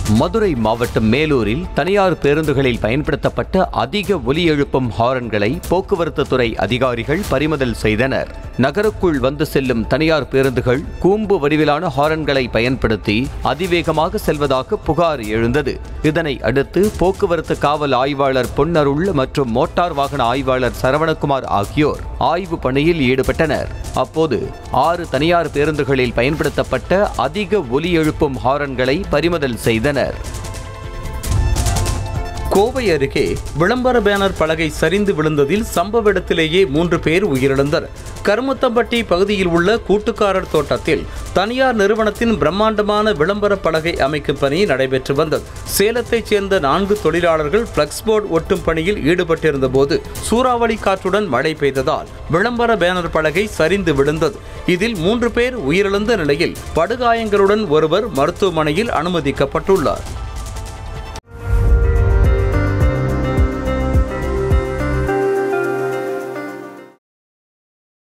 மதுரை மாவட்டம் மேலூரில் தனியார் பேருந்துகளில் பயன்படுத்தப்பட்ட அதிக ஒலி எழுப்பும் ஹாரன்களை போக்குவரத்து துறை அதிகாரிகள் பறிமுதல் செய்தனர் நகருக்குள் வந்து செல்லும் தனியார் பேருந்துகள் கூம்பு வடிவிலான ஹாரன்களை பயன்படுத்தி அதிவேகமாக செல்வதாக புகார் எழுந்தது இதனை அடுத்து போக்குவரத்து காவல் ஆய்வாளர் பொன்னருள் மற்றும் மோட்டார் வாகன ஆய்வாளர் சரவணகுமார் ஆகியோர் ஆய்வு பணியில் ஈடுபட்டனர் அப்போது ஆறு தனியார் பேருந்துகளில் பயன்படுத்தப்பட்ட அதிக ஒலி எழுப்பும் ஹாரன்களை பறிமுதல் செய்தனர் கோவை அருகே விளம்பர பேனர் பலகை சரிந்து விழுந்ததில் சம்பவ இடத்திலேயே மூன்று பேர் உயிரிழந்தனர் கருமுத்தம்பட்டி பகுதியில் உள்ள கூட்டுக்காரர் தோட்டத்தில் தனியார் நிறுவனத்தின் பிரம்மாண்டமான விளம்பர பலகை அமைக்கும் பணி நடைபெற்று வந்தது சேலத்தைச் சேர்ந்த நான்கு தொழிலாளர்கள் பிளக்ஸ் போர்டு ஒட்டும் பணியில் ஈடுபட்டிருந்த போது சூறாவளி காற்றுடன் மழை பெய்ததால் விளம்பர பேனர் பலகை சரிந்து விழுந்தது இதில் மூன்று பேர் உயிரிழந்த நிலையில் படுகாயங்களுடன் ஒருவர் மருத்துவமனையில் அனுமதிக்கப்பட்டுள்ளார்